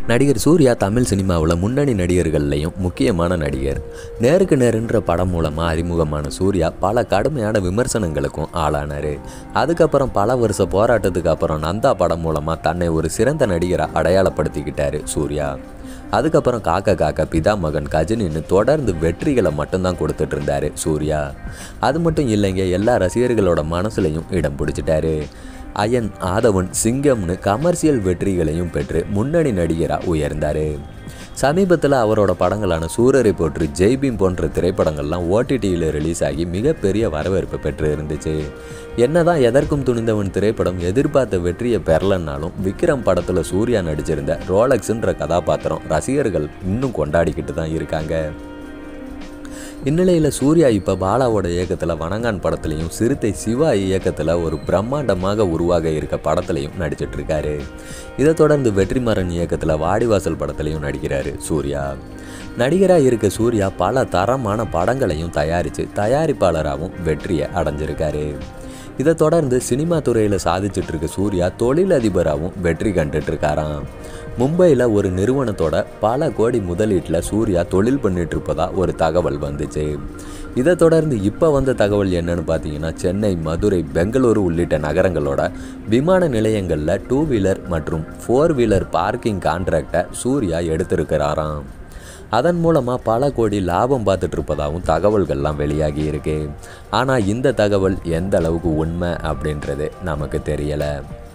நடிகர் சூர்யா தமிழ் சினிமாவில் முன்னணி நடிகர்கள்லையும் முக்கியமான நடிகர் நேருக்கு நேருன்ற படம் மூலமாக அறிமுகமான சூர்யா பல கடுமையான விமர்சனங்களுக்கும் ஆளானார் அதுக்கப்புறம் பல வருஷ போராட்டத்துக்கு அப்புறம் நந்தா படம் மூலமாக தன்னை ஒரு சிறந்த நடிகராக அடையாளப்படுத்திக்கிட்டாரு சூர்யா அதுக்கப்புறம் காக்க காக்க பிதா மகன் கஜினின்னு தொடர்ந்து வெற்றிகளை மட்டும்தான் கொடுத்துட்டு இருந்தாரு சூர்யா அது மட்டும் இல்லைங்க எல்லா ரசிகர்களோட மனசுலையும் இடம் பிடிச்சிட்டாரு அயன் ஆதவன் சிங்கம்னு கமர்ஷியல் வெற்றிகளையும் பெற்று முன்னணி நடிகராக உயர்ந்தார் சமீபத்தில் அவரோட படங்களான சூரரை போற்று ஜெய்பீம் போன்ற திரைப்படங்கள்லாம் ஓடிடியில் ரிலீஸ் ஆகி மிகப்பெரிய வரவேற்பு பெற்று இருந்துச்சு என்னதான் எதற்கும் துணிந்தவன் திரைப்படம் எதிர்பார்த்த வெற்றியை பெறலன்னாலும் விக்ரம் படத்தில் சூர்யா நடிச்சிருந்த ரோலக்ஸுன்ற கதாபாத்திரம் ரசிகர்கள் இன்னும் கொண்டாடிக்கிட்டு தான் இருக்காங்க இந்நிலையில் சூர்யா இப்போ பாலாவோட இயக்கத்தில் வணங்கான் படத்துலையும் சிறுத்தை சிவா இயக்கத்தில் ஒரு பிரம்மாண்டமாக உருவாக இருக்க படத்துலையும் நடிச்சிட்டு இருக்காரு இதை தொடர்ந்து வெற்றிமாறன் இயக்கத்தில் வாடிவாசல் படத்துலையும் நடிக்கிறாரு சூர்யா நடிகராக இருக்க சூர்யா பல தரமான படங்களையும் தயாரித்து தயாரிப்பாளராகவும் வெற்றியை அடைஞ்சிருக்காரு இதை தொடர்ந்து சினிமா துறையில் சாதிச்சுட்டு இருக்க சூர்யா தொழிலதிபராகவும் வெற்றி கண்டுட்டு இருக்காராம் மும்பையில் ஒரு நிறுவனத்தோட பல கோடி முதலீட்டில் சூர்யா தொழில் பண்ணிட்டு இருப்பதா ஒரு தகவல் வந்துச்சு இதை தொடர்ந்து இப்போ வந்த தகவல் என்னன்னு பார்த்தீங்கன்னா சென்னை மதுரை பெங்களூரு உள்ளிட்ட நகரங்களோட விமான நிலையங்களில் டூ வீலர் மற்றும் ஃபோர் வீலர் பார்க்கிங் கான்ட்ராக்டை சூர்யா எடுத்திருக்கிறாராம் அதன் மூலமாக பல கோடி லாபம் பார்த்துட்டு இருப்பதாகவும் தகவல்கள்லாம் வெளியாகி இருக்கு ஆனால் இந்த தகவல் எந்த அளவுக்கு உண்மை அப்படின்றது நமக்கு தெரியலை